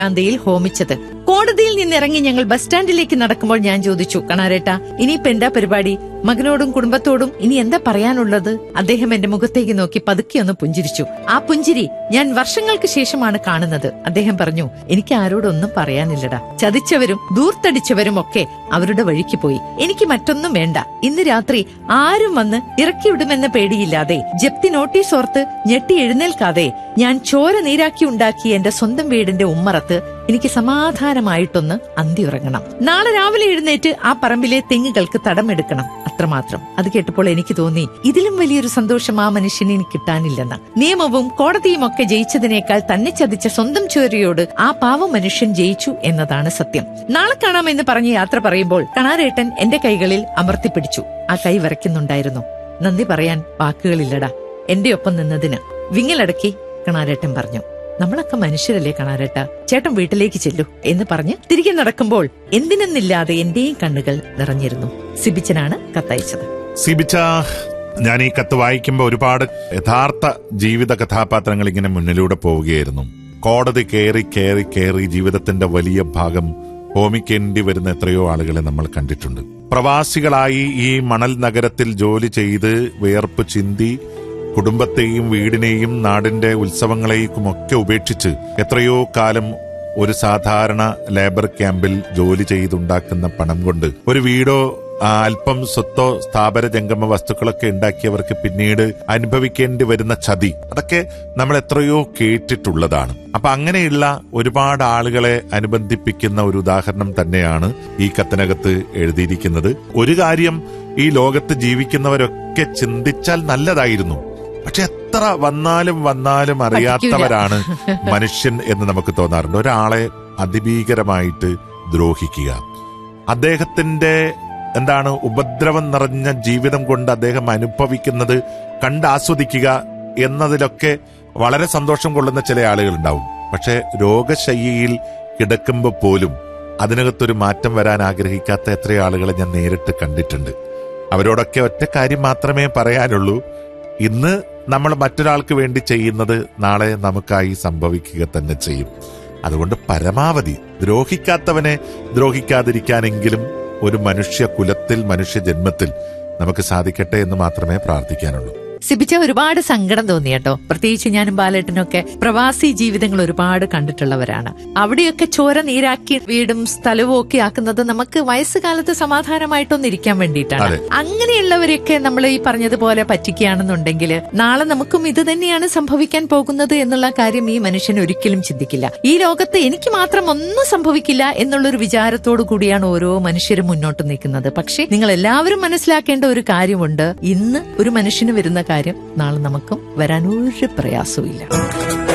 ശാന്തയിൽ ഹോമിച്ചത് കോടതിയിൽ നിന്നിറങ്ങി ഞങ്ങൾ ബസ് സ്റ്റാൻഡിലേക്ക് നടക്കുമ്പോൾ ഞാൻ ചോദിച്ചു കണാരേട്ട ഇനിയിപ്പോ എന്താ പരിപാടി മകനോടും കുടുംബത്തോടും ഇനി എന്താ പറയാനുള്ളത് അദ്ദേഹം എന്റെ മുഖത്തേക്ക് നോക്കി പതുക്കെ ഒന്ന് പുഞ്ചിരിച്ചു ആ പുഞ്ചിരി ഞാൻ വർഷങ്ങൾക്ക് ശേഷമാണ് കാണുന്നത് അദ്ദേഹം പറഞ്ഞു എനിക്ക് ആരോടൊന്നും പറയാനില്ലടാ ചതിച്ചവരും ദൂർത്തടിച്ചവരും ഒക്കെ അവരുടെ വഴിക്ക് പോയി എനിക്ക് മറ്റൊന്നും വേണ്ട ഇന്ന് രാത്രി ആരും വന്ന് ഇറക്കിവിടുമെന്ന പേടിയില്ലാതെ ജപ്തി നോട്ടീസ് ഓർത്ത് ഞെട്ടി എഴുന്നേൽക്കാതെ ഞാൻ ചോര നീരാക്കി ഉണ്ടാക്കിയ എന്റെ സ്വന്തം വീടിന്റെ ഉമ്മറത്ത് എനിക്ക് സമാധാനമായിട്ടൊന്ന് അന്തി ഉറങ്ങണം നാളെ രാവിലെ എഴുന്നേറ്റ് ആ പറമ്പിലെ തെങ്ങുകൾക്ക് തടമെടുക്കണം അത്രമാത്രം അത് കേട്ടപ്പോൾ എനിക്ക് തോന്നി ഇതിലും വലിയൊരു സന്തോഷം ആ മനുഷ്യന് എനിക്ക് കിട്ടാനില്ലെന്ന് നിയമവും കോടതിയും ഒക്കെ ജയിച്ചതിനേക്കാൾ തന്നെ ചതിച്ച സ്വന്തം ചോരയോട് ആ പാവ മനുഷ്യൻ ജയിച്ചു എന്നതാണ് സത്യം നാളെ കാണാമെന്ന് പറഞ്ഞ് യാത്ര പറയുമ്പോൾ കണാരേട്ടൻ എന്റെ കൈകളിൽ അമർത്തിപ്പിടിച്ചു ആ കൈ വരയ്ക്കുന്നുണ്ടായിരുന്നു നന്ദി പറയാൻ വാക്കുകളില്ലടാ എന്റെ ഒപ്പം നിന്നതിന് വിങ്ങലടക്കി കണാരേട്ടൻ പറഞ്ഞു നമ്മളൊക്കെ മനുഷ്യരല്ലേ കണാരേട്ട ചേട്ടൻ വീട്ടിലേക്ക് ചെല്ലു എന്ന് പറഞ്ഞ് തിരികെ നടക്കുമ്പോൾ എന്തിനെന്നില്ലാതെ എന്റെയും കണ്ണുകൾ നിറഞ്ഞിരുന്നു സിബിച്ചനാണ് കത്തയച്ചത് സിബിച്ച ഞാൻ ഈ കത്ത് വായിക്കുമ്പോൾ ഒരുപാട് യഥാർത്ഥ ജീവിത കഥാപാത്രങ്ങൾ ഇങ്ങനെ മുന്നിലൂടെ പോവുകയായിരുന്നു കോടതി കയറി കയറി കയറി ജീവിതത്തിന്റെ വലിയ ഭാഗം ഹോമിക്കേണ്ടി വരുന്ന എത്രയോ ആളുകളെ നമ്മൾ കണ്ടിട്ടുണ്ട് പ്രവാസികളായി ഈ മണൽ നഗരത്തിൽ ജോലി ചെയ്ത് വിയർപ്പ് ചിന്തി കുടുംബത്തെയും വീടിനെയും നാടിന്റെ ഉത്സവങ്ങളെയും ഒക്കെ ഉപേക്ഷിച്ച് എത്രയോ കാലം ഒരു സാധാരണ ലേബർ ക്യാമ്പിൽ ജോലി ചെയ്തുണ്ടാക്കുന്ന പണം കൊണ്ട് ഒരു വീടോ ആ, അല്പം സ്വത്തോ സ്ഥാപന ജംഗമ വസ്തുക്കളൊക്കെ ഉണ്ടാക്കിയവർക്ക് പിന്നീട് അനുഭവിക്കേണ്ടി വരുന്ന ചതി അതൊക്കെ നമ്മൾ എത്രയോ കേട്ടിട്ടുള്ളതാണ് അപ്പൊ അങ്ങനെയുള്ള ഒരുപാട് ആളുകളെ അനുബന്ധിപ്പിക്കുന്ന ഒരു ഉദാഹരണം തന്നെയാണ് ഈ കത്തിനകത്ത് എഴുതിയിരിക്കുന്നത് ഒരു കാര്യം ഈ ലോകത്ത് ജീവിക്കുന്നവരൊക്കെ ചിന്തിച്ചാൽ നല്ലതായിരുന്നു പക്ഷെ എത്ര വന്നാലും വന്നാലും അറിയാത്തവരാണ് മനുഷ്യൻ എന്ന് നമുക്ക് തോന്നാറുണ്ട് ഒരാളെ അതിഭീകരമായിട്ട് ദ്രോഹിക്കുക അദ്ദേഹത്തിന്റെ എന്താണ് ഉപദ്രവം നിറഞ്ഞ ജീവിതം കൊണ്ട് അദ്ദേഹം അനുഭവിക്കുന്നത് കണ്ടാസ്വദിക്കുക എന്നതിലൊക്കെ വളരെ സന്തോഷം കൊള്ളുന്ന ചില ആളുകൾ ഉണ്ടാവും പക്ഷെ രോഗശയ്യയിൽ കിടക്കുമ്പോൾ പോലും അതിനകത്തൊരു മാറ്റം വരാൻ ആഗ്രഹിക്കാത്ത എത്രയോ ആളുകളെ ഞാൻ നേരിട്ട് കണ്ടിട്ടുണ്ട് അവരോടൊക്കെ ഒറ്റ കാര്യം മാത്രമേ പറയാനുള്ളൂ ഇന്ന് നമ്മൾ മറ്റൊരാൾക്ക് വേണ്ടി ചെയ്യുന്നത് നാളെ നമുക്കായി സംഭവിക്കുക തന്നെ ചെയ്യും അതുകൊണ്ട് പരമാവധി ദ്രോഹിക്കാത്തവനെ ദ്രോഹിക്കാതിരിക്കാനെങ്കിലും ഒരു മനുഷ്യ കുലത്തിൽ മനുഷ്യ ജന്മത്തിൽ നമുക്ക് സാധിക്കട്ടെ എന്ന് മാത്രമേ പ്രാർത്ഥിക്കാനുള്ളൂ സിബിച്ച ഒരുപാട് സങ്കടം തോന്നി കേട്ടോ പ്രത്യേകിച്ച് ഞാനും ബാലേട്ടനൊക്കെ പ്രവാസി ജീവിതങ്ങൾ ഒരുപാട് കണ്ടിട്ടുള്ളവരാണ് അവിടെയൊക്കെ ചോര നീരാക്കി വീടും സ്ഥലവും ഒക്കെ ആക്കുന്നത് നമുക്ക് വയസ്സുകാലത്ത് സമാധാനമായിട്ടൊന്ന് ഇരിക്കാൻ വേണ്ടിയിട്ടാണ് അതെ. അങ്ങനെയുള്ളവരെയൊക്കെ നമ്മൾ ഈ പറഞ്ഞതുപോലെ പറ്റിക്കുകയാണെന്നുണ്ടെങ്കിൽ നാളെ നമുക്കും ഇത് തന്നെയാണ് സംഭവിക്കാൻ പോകുന്നത് എന്നുള്ള കാര്യം ഈ മനുഷ്യൻ ഒരിക്കലും ചിന്തിക്കില്ല ഈ ലോകത്ത് എനിക്ക് മാത്രം ഒന്നും സംഭവിക്കില്ല എന്നുള്ളൊരു വിചാരത്തോടു കൂടിയാണ് ഓരോ മനുഷ്യരും മുന്നോട്ട് നിൽക്കുന്നത് പക്ഷെ നിങ്ങൾ എല്ലാവരും മനസ്സിലാക്കേണ്ട ഒരു കാര്യമുണ്ട് ഇന്ന് ഒരു മനുഷ്യന് വരുന്ന കാര്യം നാളെ നമുക്കും വരാൻ ഒരു പ്രയാസവും ഇല്ല